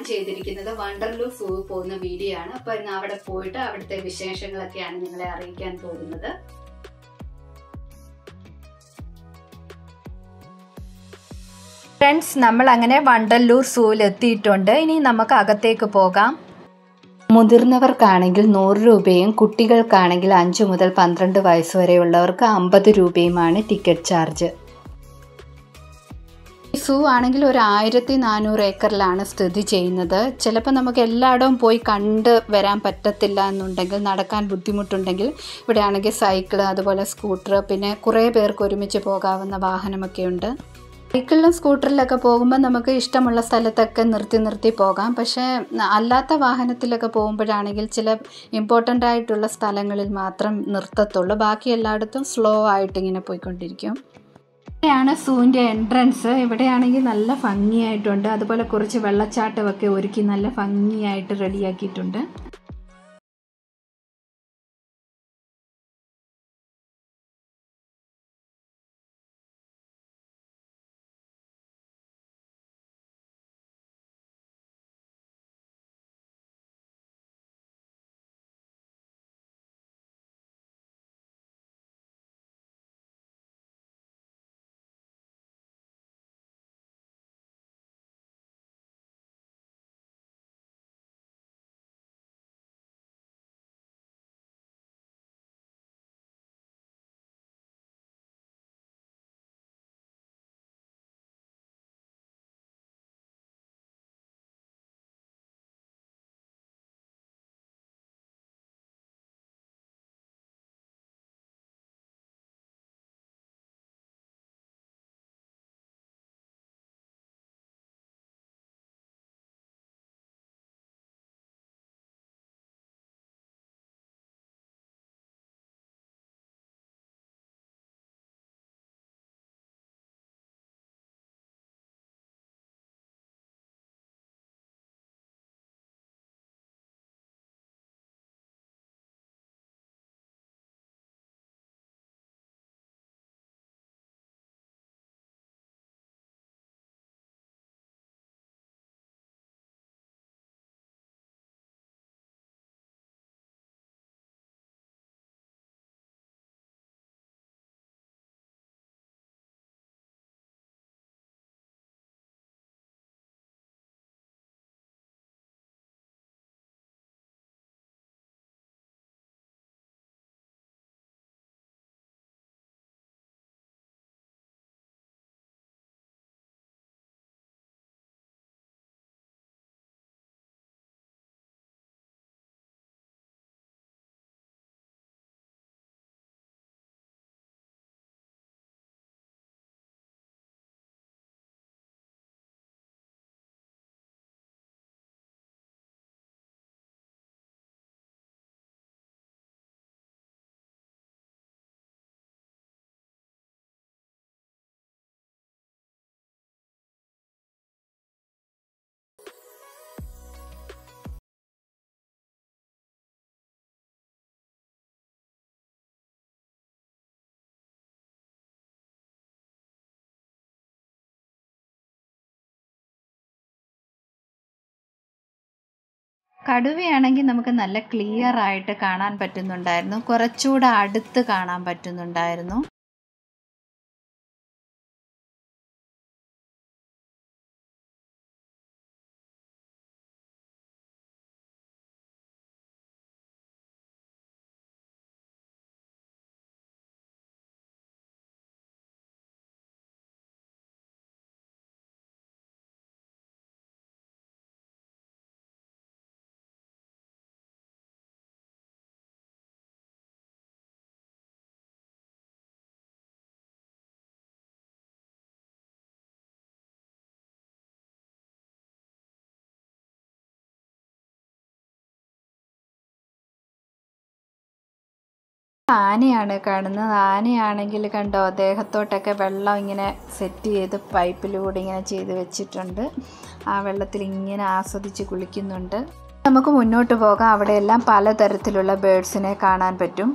ചെയ്തിരിക്കുന്നത് വണ്ടർലൂ സൂ പോകുന്ന വീഡിയോ ആണ് അപ്പൊ ഇന്ന് അവിടെ പോയിട്ട് അവിടുത്തെ വിശേഷങ്ങളൊക്കെയാണ് നിങ്ങളെ അറിയിക്കാൻ പോകുന്നത് ഫ്രണ്ട്സ് നമ്മൾ അങ്ങനെ വണ്ടല്ലൂർ സൂവിൽ എത്തിയിട്ടുണ്ട് ഇനി നമുക്ക് അകത്തേക്ക് പോകാം മുതിർന്നവർക്കാണെങ്കിൽ നൂറ് രൂപയും കുട്ടികൾക്കാണെങ്കിൽ അഞ്ചു മുതൽ പന്ത്രണ്ട് വയസ്സ് വരെയുള്ളവർക്ക് അമ്പത് രൂപയുമാണ് ടിക്കറ്റ് ചാർജ് സൂ ആണെങ്കിൽ ഒരു ആയിരത്തി നാനൂറ് ഏക്കറിലാണ് സ്ഥിതി ചെയ്യുന്നത് ചിലപ്പോൾ നമുക്ക് എല്ലായിടവും പോയി കണ്ട് വരാൻ പറ്റത്തില്ല എന്നുണ്ടെങ്കിൽ നടക്കാൻ ബുദ്ധിമുട്ടുണ്ടെങ്കിൽ ഇവിടെ ആണെങ്കിൽ സൈക്കിൾ അതുപോലെ സ്കൂട്ടർ പിന്നെ കുറേ പേർക്ക് ഒരുമിച്ച് പോകാവുന്ന വാഹനമൊക്കെ ഉണ്ട് സൈക്കിളിലും സ്കൂട്ടറിലൊക്കെ പോകുമ്പോൾ നമുക്ക് ഇഷ്ടമുള്ള സ്ഥലത്തൊക്കെ നിർത്തി നിർത്തി പോകാം പക്ഷേ അല്ലാത്ത വാഹനത്തിലൊക്കെ പോകുമ്പോഴാണെങ്കിൽ ചില ഇമ്പോർട്ടൻ്റ് ആയിട്ടുള്ള സ്ഥലങ്ങളിൽ മാത്രം നിർത്തത്തുള്ളൂ ബാക്കി എല്ലായിടത്തും സ്ലോ ആയിട്ട് ഇങ്ങനെ പോയിക്കൊണ്ടിരിക്കും ഇവിടെയാണ് സൂവിൻ്റെ എൻട്രൻസ് ഇവിടെയാണെങ്കിൽ നല്ല ഭംഗിയായിട്ടുണ്ട് അതുപോലെ കുറച്ച് വെള്ളച്ചാട്ടമൊക്കെ ഒരുക്കി നല്ല ഭംഗിയായിട്ട് റെഡിയാക്കിയിട്ടുണ്ട് കടുവയാണെങ്കിൽ നമുക്ക് നല്ല ക്ലിയർ ആയിട്ട് കാണാൻ പറ്റുന്നുണ്ടായിരുന്നു കുറച്ചുകൂടെ അടുത്ത് കാണാൻ പറ്റുന്നുണ്ടായിരുന്നു ആനയാണ് കാണുന്നത് ആനയാണെങ്കിൽ കണ്ടോ ദേഹത്തോട്ടൊക്കെ വെള്ളം ഇങ്ങനെ സെറ്റ് ചെയ്ത് പൈപ്പിലൂടെ ഇങ്ങനെ ചെയ്ത് വെച്ചിട്ടുണ്ട് ആ വെള്ളത്തിൽ ഇങ്ങനെ ആസ്വദിച്ച് കുളിക്കുന്നുണ്ട് നമുക്ക് മുന്നോട്ട് പോകാം അവിടെയെല്ലാം പലതരത്തിലുള്ള ബേഡ്സിനെ കാണാൻ പറ്റും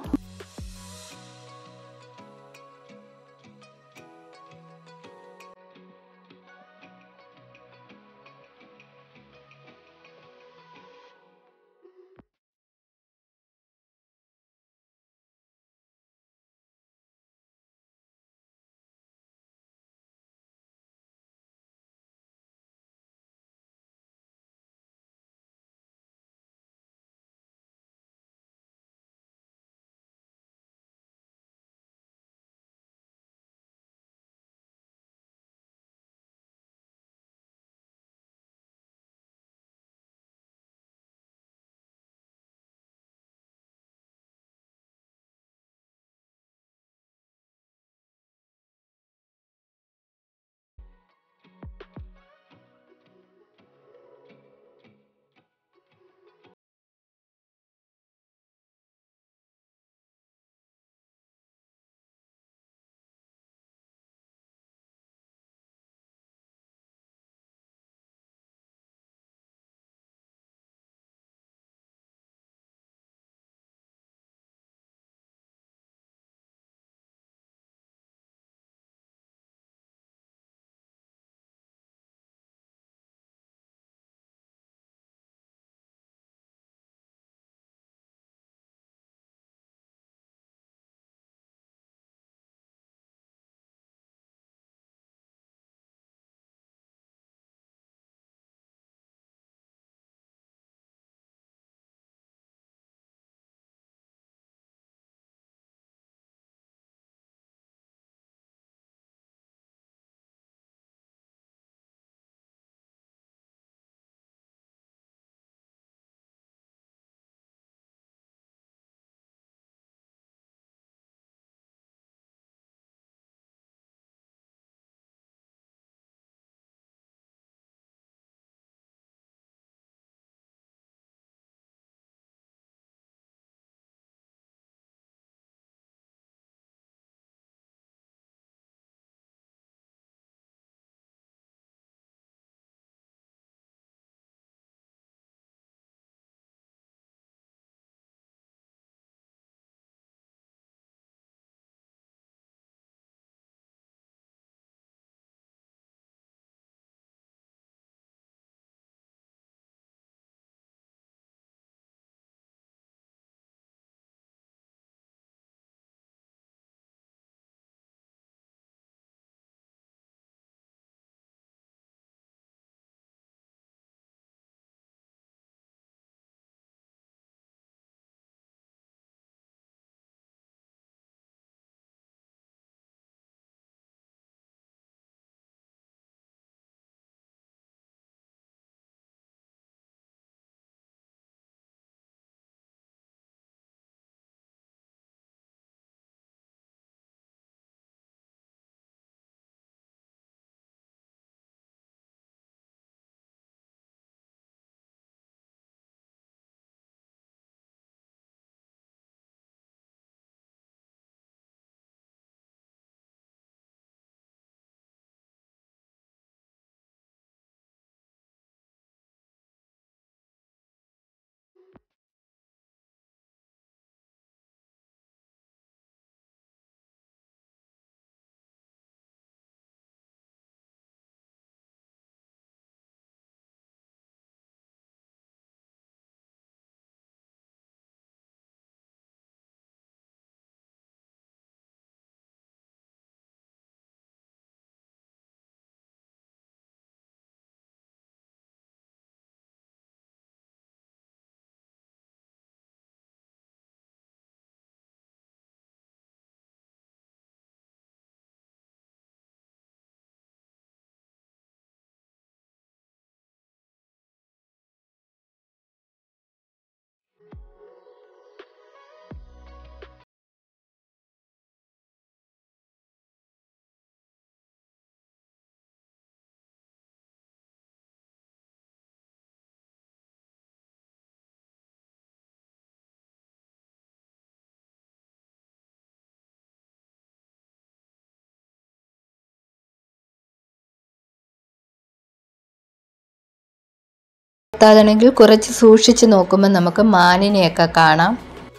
പറ്റാതാണെങ്കിൽ കുറച്ച് സൂക്ഷിച്ച് നോക്കുമ്പോൾ നമുക്ക് മാനിനെയൊക്കെ കാണാം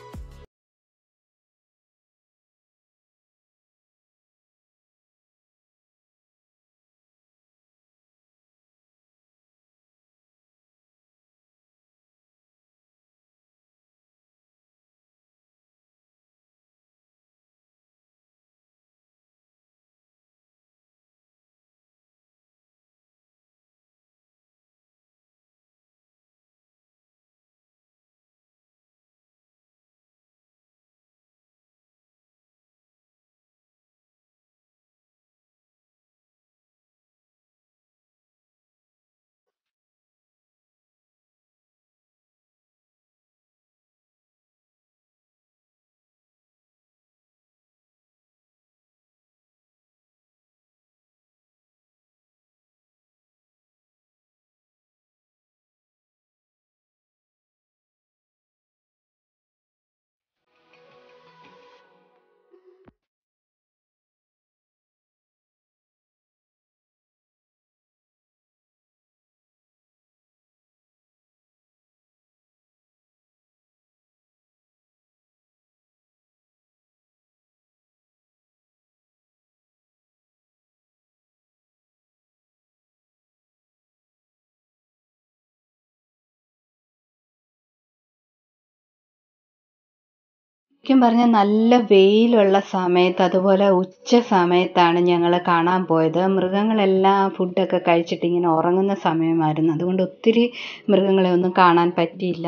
ശരിക്കും പറഞ്ഞാൽ നല്ല വെയിലുള്ള സമയത്ത് അതുപോലെ ഉച്ച സമയത്താണ് ഞങ്ങൾ കാണാൻ പോയത് മൃഗങ്ങളെല്ലാം ഫുഡൊക്കെ കഴിച്ചിട്ട് ഇങ്ങനെ ഉറങ്ങുന്ന സമയമായിരുന്നു അതുകൊണ്ട് ഒത്തിരി മൃഗങ്ങളെ ഒന്നും കാണാൻ പറ്റിയില്ല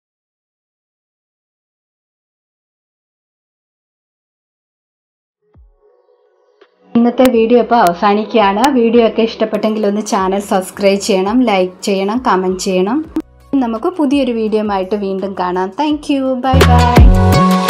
ഇന്നത്തെ വീഡിയോ ഇപ്പോൾ അവസാനിക്കുകയാണ് വീഡിയോ ഒക്കെ ഇഷ്ടപ്പെട്ടെങ്കിൽ ഒന്ന് ചാനൽ സബ്സ്ക്രൈബ് ചെയ്യണം ലൈക്ക് ചെയ്യണം കമൻറ്റ് ചെയ്യണം നമുക്ക് പുതിയൊരു വീഡിയോ ആയിട്ട് വീണ്ടും കാണാം താങ്ക് യു ബൈ ബൈ